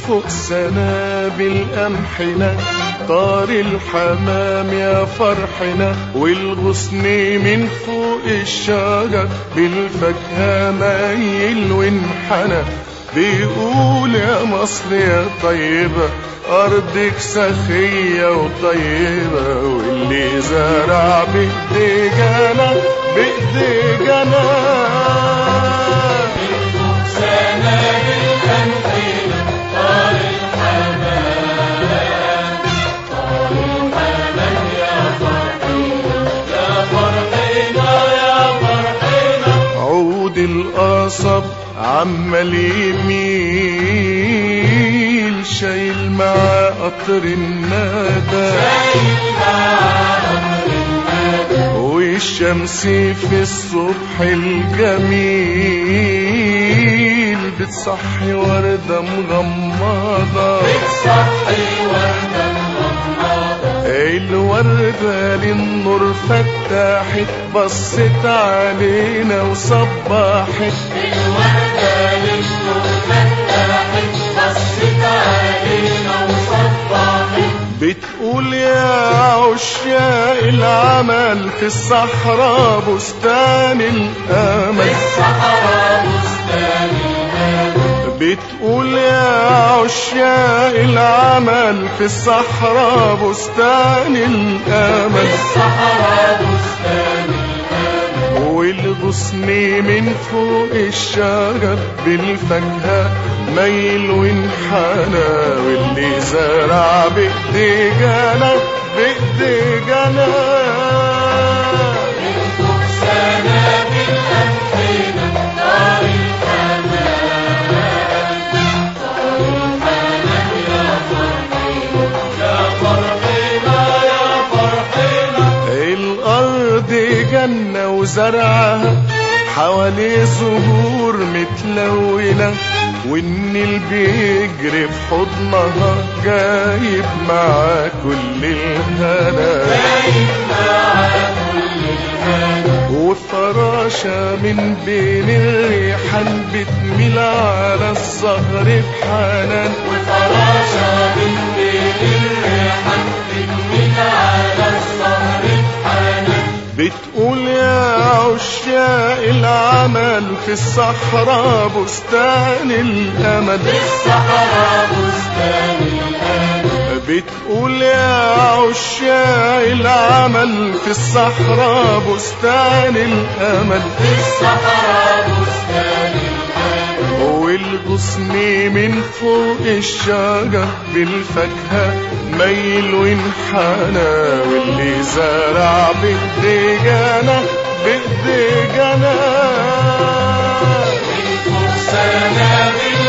فوق سنابل قمحنا طار الحمام يا فرحنا والغصن من فوق الشجر بالفاكهة مايل وانحنى بيقول يا مصر يا طيبة أرضك سخية وطيبة واللي زرع بإيدي جنى بإيدي جنى عود القصب عمال يميل شايل معاه قطر الندى والشمس في الصبح الجميل بتصحي وردة مغمضة الوردة للنور فتحت بصت علينا وصبحت بتقول يا عشاق العمل في الصحراء بستان الامل بتقول يا عشاق العمل في الصحراء بستان الامل والغصن من فوق الشجر بالفاكهة ميل وانحنى واللي زرع بإيدي جنى بإيدي جنى الأرض جنة وزرعها حواليه زهور متلونة والنيل بيجري في حضنها جايب معاه كل الهنا وفراشة من بين الريحان بتميل على الزهر بحنان وفراشة من بين الريحان بتميل على الصهر بحنان بتقول يا عشاق العمل في الصحراء بستان الأمل الصحراء بستان الأمل بتقول يا عشاق العمل في الصحراء بستان الأمل الصحراء بستان الأمل والغصن من فوق الشجر بالفاكهة ميل وانحنى واللي زرع بإيدي جنى بإيدي جنى من فوق سنابل